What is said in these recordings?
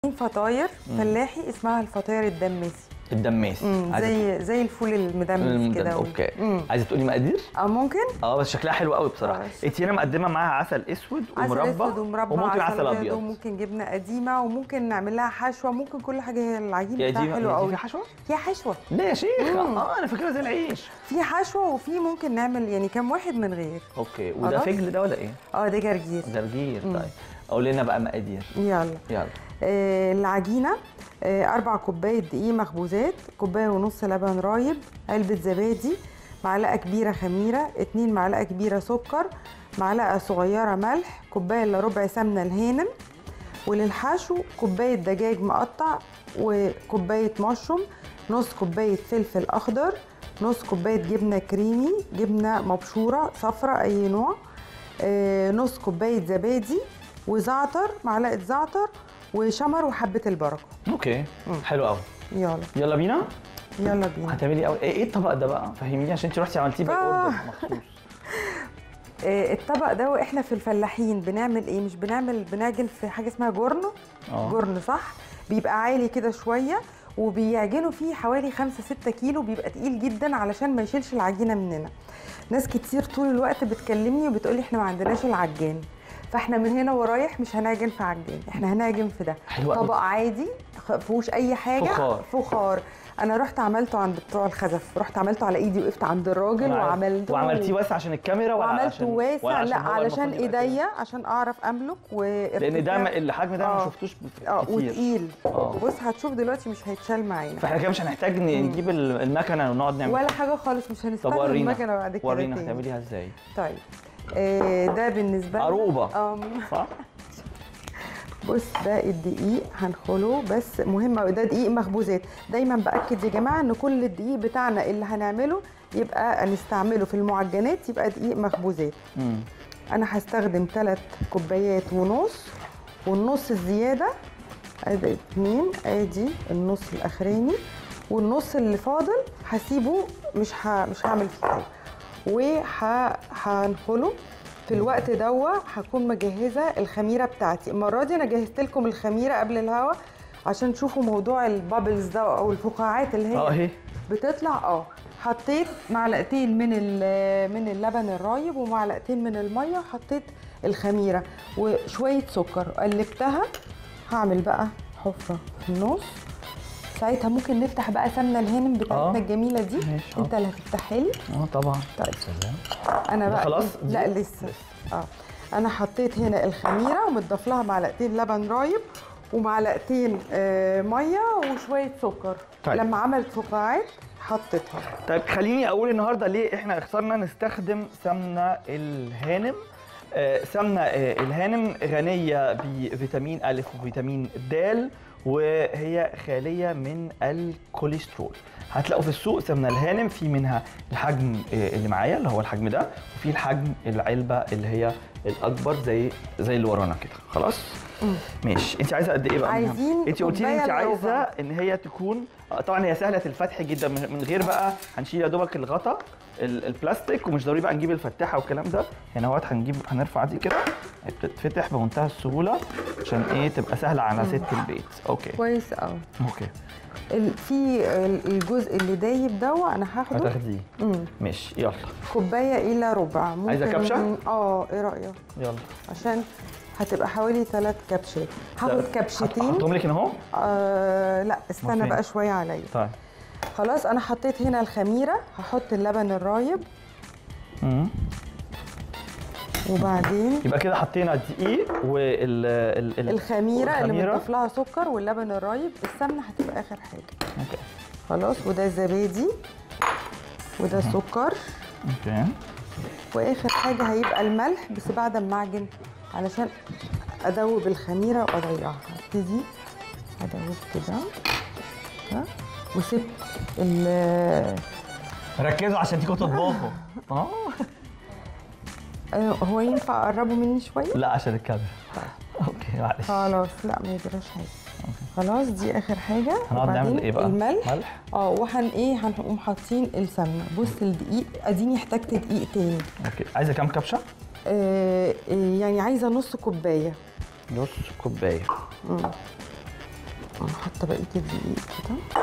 فطاير فلاحي اسمها الفطاير الدماسي الدماس مم، عايزة زي زي الفول المدمس المدن- كده و- اوكي مم. عايزه تقولي مقادير اه ممكن اه بس شكلها حلو قوي بصراحه آه. انت هنا مقدمه معاها عسل اسود عسل ومربى اسود ومربى وممكن عسل عسل ابيض وممكن جبنه قديمه وممكن نعمل لها حشوه ممكن كل حاجه هي العجين يا بتاعها دي حلو يا دي قوي في حشوه فيها حشوه لا يا شيخ مم. اه انا فاكرها زي العيش في حشوه وفي ممكن نعمل يعني كام واحد من غير اوكي وده خلاص. فجل ده ولا ايه اه ده جرجير جرجير طيب قول لنا بقى مقادير يلا يلا آه العجينه آه أربع كوباية دقيق مخبوزات كوباية ونص لبن رايب علبة زبادي معلقة كبيرة خميرة اتنين معلقة كبيرة سكر معلقة صغيرة ملح كوباية إلا ربع سمنة الهانم وللحشو كوباية دجاج مقطع وكوباية مشروم نص كوباية فلفل أخضر نص كوباية جبنة كريمي جبنة مبشورة صفرة أي نوع آه، نص كوباية زبادي وزعتر معلقة زعتر وشمر وحبة البركة اوكي حلو قوي يلا يلا بينا يلا بينا هتعملي قوي ايه إيه الطبق ده بقى فهميني عشان انت رحتي عملتيه باي آه. اوردر مخصوص آه، الطبق ده واحنا في الفلاحين بنعمل ايه مش بنعمل بنعجن في حاجه اسمها جرن اه جرن صح بيبقى عالي كده شويه وبيعجنوا فيه حوالي 5 6 كيلو بيبقى تقيل جدا علشان ما يشيلش العجينه مننا ناس كتير طول الوقت بتكلمني وبتقولي احنا ما عندناش العجان فاحنا من هنا ورايح مش هنعجن في عجان احنا هنعجن في ده حلو قوي. طبق عادي خ- فيهوش اي حاجه فخار. فخار انا رحت عملته عند بتوع الخزف رحت عملته على ايدي وقفت عند الراجل وعملته وعملتيه واسع عشان الكاميرا ولا وعملته عشان واسع ولا لا هو علشان المفروض يبقى كده؟ ايديا عشان اعرف املك و لان ده م- الحجم ده انا ما آه. شفتوش اه كتير وتقيل آه. بص هتشوف دلوقتي مش هيتشال معانا فاحنا كده مش هنحتاج ن- نجيب ال- المكنه ونقعد نعمل ولا حاجه خالص مش طب هنستخدم ورينا المكنه بعد كده ورينا تاني. هتعمليها ازاي طيب آه ده بالنسبه لنا- عروبة. اه صح بص ده الدقيق هنخله بس مهم أوي، ده دقيق مخبوزات دايما باكد يا جماعه ان كل الدقيق بتاعنا اللي هنعمله يبقى هنستعمله في المعجنات يبقى دقيق مخبوزات امم انا هستخدم ثلاث كوبايات ونص والنص الزياده ادي اتنين ادي النص الاخراني والنص اللي فاضل هسيبه مش ه... مش هعمل فيه حاجه وهنخله في الوقت دوا هكون مجهزه الخميره بتاعتي المره دي انا جهزت لكم الخميره قبل الهوا عشان تشوفوا موضوع البابلز ده او الفقاعات اللي هي اه اهي بتطلع اه حطيت معلقتين من ال- من اللبن الرايب ومعلقتين من الميه وحطيت الخميره وشويه سكر قلبتها هعمل بقى حفره في النص ساعتها ممكن نفتح بقى سمنه الهانم بتاعتنا آه. الجميله دي ماشي، آه. انت اللي هتفتحها لي اه طبعا طيب سلام انا ده بقى خلاص؟ لا دي؟ لسه اه انا حطيت هنا الخميره ومتضاف لها معلقتين لبن رايب ومعلقتين آه ميه وشويه سكر طيب. لما عملت فقاعات حطيتها طيب خليني اقول النهارده ليه احنا اخترنا نستخدم سمنه الهانم آه، سمنه آه، الهانم غنيه بفيتامين ا وفيتامين د وهي خاليه من الكوليسترول هتلاقوا في السوق سمنه الهانم في منها الحجم آه، اللي معايا اللي هو الحجم ده وفي الحجم العلبه اللي هي الاكبر زي زي اللي ورانا كده خلاص ماشي انت عايزه قد ايه بقى منها؟ عايزين انت قلتي لي كوباية انت إلا عايزه ربع. ان هي تكون آه، طبعا هي سهله الفتح جدا من من غير بقى هنشيل يا دوبك الغطا ال- البلاستيك ومش ضروري بقى نجيب الفتاحه والكلام ده هنا اهوت هنجيب هنرفع دي كده هي بتتفتح بمنتهى السهوله عشان ايه تبقى سهله على ست البيت اوكي كويس قوي اوكي ال- في ال- الجزء اللي دايب ده انا هاخده هتاخديه مم. ماشي يلا كوبايه الا ربع ممكن عايزة كبشة؟ اه ايه رايك يلا عشان هتبقى حوالي ثلاث كبشات هاخد كبشتين هحطهم لك هنا اهو آه لا استنى فين؟ بقى شويه عليا طيب خلاص انا حطيت هنا الخميره هحط اللبن الرايب مم. وبعدين يبقى كده حطينا الدقيق وال ال- ال- الخميره اللي والخميرة. متضاف لها سكر واللبن الرايب السمنه هتبقى اخر حاجه اوكي خلاص وده زبادي وده سكر اوكي واخر حاجه هيبقى الملح بس بعد ما اعجن علشان ادوب الخميره واضيعها ابتدي ادوب كده ها وسبت ال- ركزوا عشان تيجوا تطبخوا اه آه، هو ينفع اقربه مني شويه لا عشان الكاميرا اوكي معلش خلاص لا ما يجراش حاجه خلاص دي اخر حاجه هنقعد نعمل وبعدين ايه بقى؟ الملح ملح اه وهن ايه هنقوم حاطين السمنه بص الدقيق اديني احتجت دقيق تاني اوكي عايزه كام كبشه؟ آه آه، يعني عايزه نص كوبايه نص كوبايه مم. نحط بقيه الدقيق كده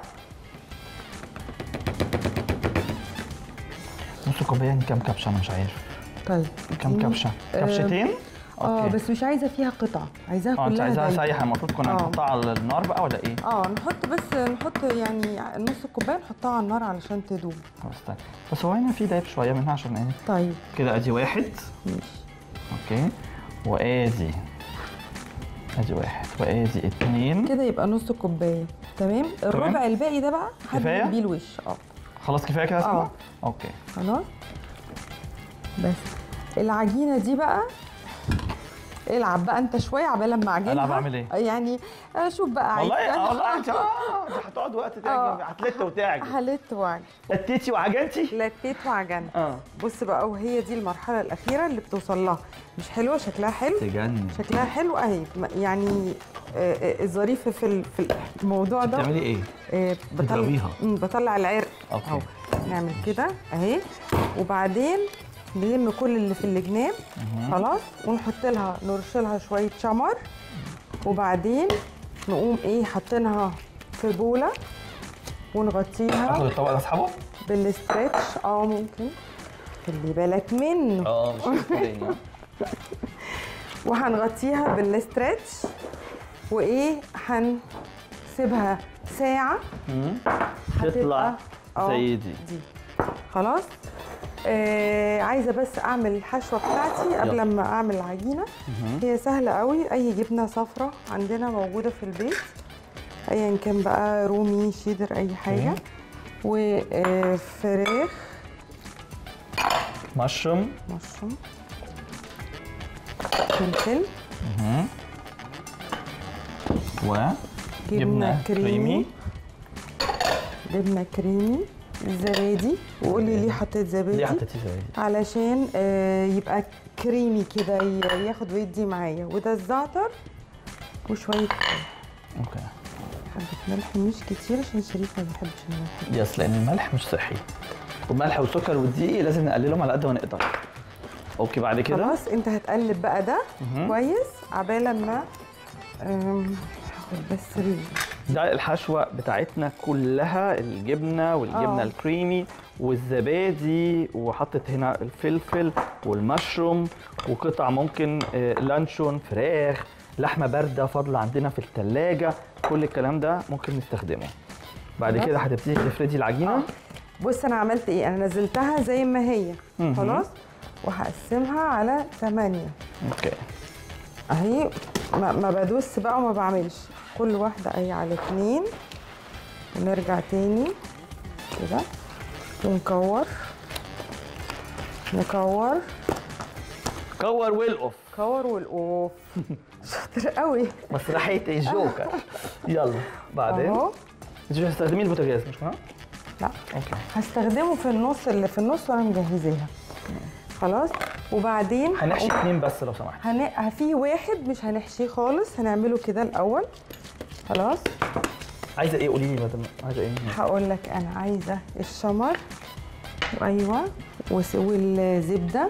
نص كوبايه يعني كام كبشه انا مش عارف طيب كام اديني- كبشه آه، كبشتين اه بس مش عايزه فيها قطع عايزاها اه انت كلها عايزاها دايبة. سايحه المفروض كنا آه. نحطها على النار بقى ولا ايه اه نحط بس نحط يعني نص الكوبايه نحطها على النار علشان تدوب خلاص استنى بس هو هنا في دايب شويه منها عشان ايه طيب كده ادي واحد ماشي اوكي وادي ادي واحد وادي اتنين كده يبقى نص كوبايه تمام الربع الباقي ده بقى كفاية؟ هدهن بيه الوش اه خلاص كفايه كده يا آه. سما اوكي خلاص بس العجينه دي بقى العب بقى انت شويه عبال لما اعجنها ألعب أعمل إيه؟ يعني آه، شوف بقى عايز والله تعمل- والله انت اه دي هتقعد وقت آه. تعجن هتلت وتعجن هلت وعجن لتيتي وعجنتي لفيت وعجنت اه بص بقى وهي دي المرحله الاخيره اللي بتوصل لها مش حلوه شكلها حلو تجنن شكلها حلو اهي م- يعني آه، آه، الظريف في ال- في الموضوع ده بتعملي ايه؟ آه، بطلع بتضربيها. مم، بطلع العرق أوكي. اهو نعمل كده اهي وبعدين نلم كل اللي في الجناب خلاص ونحط لها نرش لها شويه شمر وبعدين نقوم ايه حاطينها في بوله اخد ونغطيها الطبق ده اسحبه؟ بالاسترتش اه ممكن خلي بالك منه اه مش هتفضليني، اه. وهنغطيها بالاسترتش وايه هنسيبها ساعه مم. هتبقى- تطلع آه، زي دي دي خلاص آه عايزه بس اعمل الحشوه بتاعتي قبل يلا. ما اعمل العجينه هي سهله قوي اي جبنه صفرة عندنا موجوده في البيت ايا كان بقى رومي شيدر اي حاجه وفراخ مشروم مشروم فلفل وجبنه كريمي جبنه كريمي زبادي وقولي ليه حطيت زبادي ليه حطيتي زبادي؟ علشان آه، يبقى كريمي كده ي- ياخد ويدي معايا وده الزعتر وشويه اوكي حبه ملح مش كتير عشان شريف ما بيحبش الملح يس لان الملح مش صحي والملح والسكر والدقيق لازم نقللهم على قد ما نقدر اوكي بعد كده خلاص انت هتقلب بقى ده مهم. كويس عبال ما آم، هاخد بس ال- ده الحشوه بتاعتنا كلها الجبنه والجبنه آه. الكريمي والزبادي وحطت هنا الفلفل والمشروم وقطع ممكن آه، لانشون فراخ لحمه بارده فاضله عندنا في الثلاجه كل الكلام ده ممكن نستخدمه بعد خلاص. كده هتبتدي تفردي العجينه بص انا عملت ايه انا نزلتها زي ما هي مهم. خلاص وهقسمها على 8 اوكي اهي ما, ما بدوس بقى وما بعملش كل واحده اهي على اتنين ونرجع تاني كده ونكور نكور كور والقف كور والقوف شاطر قوي مسرحيه الجوكر يلا بعدين اهو انت مش هتستخدمي البوتاجاز مش كده؟ لا اوكي هستخدمه في النص اللي في النص وانا مجهزاها خلاص وبعدين هنحشي هقوم- اتنين بس لو سمحت هن... في واحد مش هنحشيه خالص هنعمله كده الاول خلاص عايزه ايه قولي لي بدل عايزه ايه هقول لك انا عايزه الشمر وايوه وس- والزبده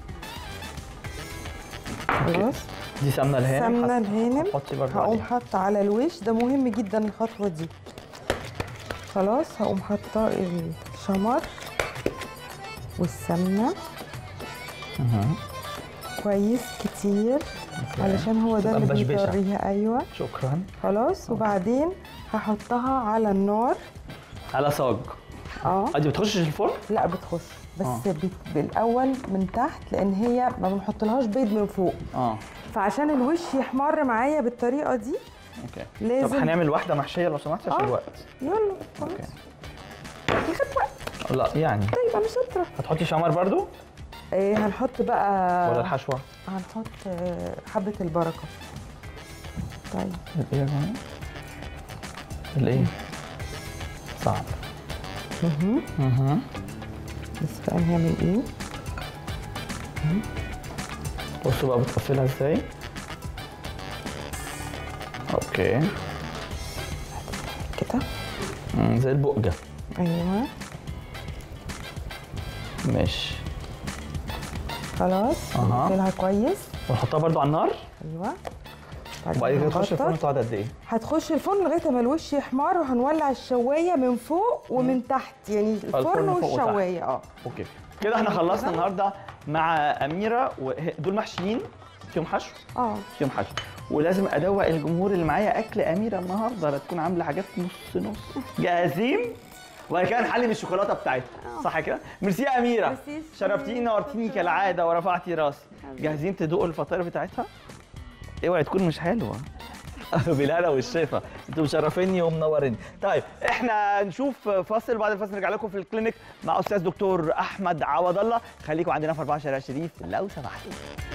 خلاص دي سمنه الهانم سمنه حط- الهانم حطي برضه هقوم عليها. حاطه على الوش ده مهم جدا الخطوه دي خلاص هقوم حاطه الشمر والسمنه مهم. كويس كتير علشان هو ده تبقى اللي مبشبشة. بيطريها ايوه شكرا خلاص وبعدين هحطها على النار على صاج اه ادي بتخشش الفرن لا بتخش بس آه. بت... بالاول من تحت لان هي ما بنحطلهاش بيض من فوق اه فعشان الوش يحمر معايا بالطريقه دي اوكي لازم- طب هنعمل واحده محشيه لو سمحتي عشان آه. الوقت يلا خلاص اوكي ياخد وقت لا يعني طيب انا شاطره هتحطي شمر برضو إيه هنحط بقى ولا الحشوه هنحط آه، حبه البركه طيب الايه يا جماعه الايه صعب مهم. اها بس بقى نعمل ايه بصوا بقى بتقفلها ازاي اوكي كده مم، زي البقجه ايوه ماشي خلاص أها. نقفلها كويس ونحطها برضو على النار ايوه وبعد كده تخش هنغطس. الفرن تقعد قد ايه؟ هتخش الفرن لغايه ما الوش يحمر وهنولع الشوايه من فوق ومن تحت يعني الفرن الفرن فوق وتحت. والشوايه اه اوكي كده احنا خلصنا النهارده مع اميره وه- دول محشيين فيهم حشو اه فيهم حشو ولازم ادوق الجمهور اللي معايا اكل اميره النهارده لا تكون عامله حاجات نص نص جاهزين وبعد كده نحلي بالشوكولاته بتاعتها صح كده ميرسي يا اميره ميرسي. شرفتيني نورتيني كالعاده ورفعتي راسي جاهزين تدوقوا الفطاير بتاعتها اوعي تكون مش حلوه بالهنا والشفا انتوا مشرفيني ومنوريني طيب احنا نشوف فاصل بعد الفاصل نرجع لكم في الكلينيك مع استاذ دكتور احمد عوض الله خليكم عندنا في 14 شريف لو سمحتوا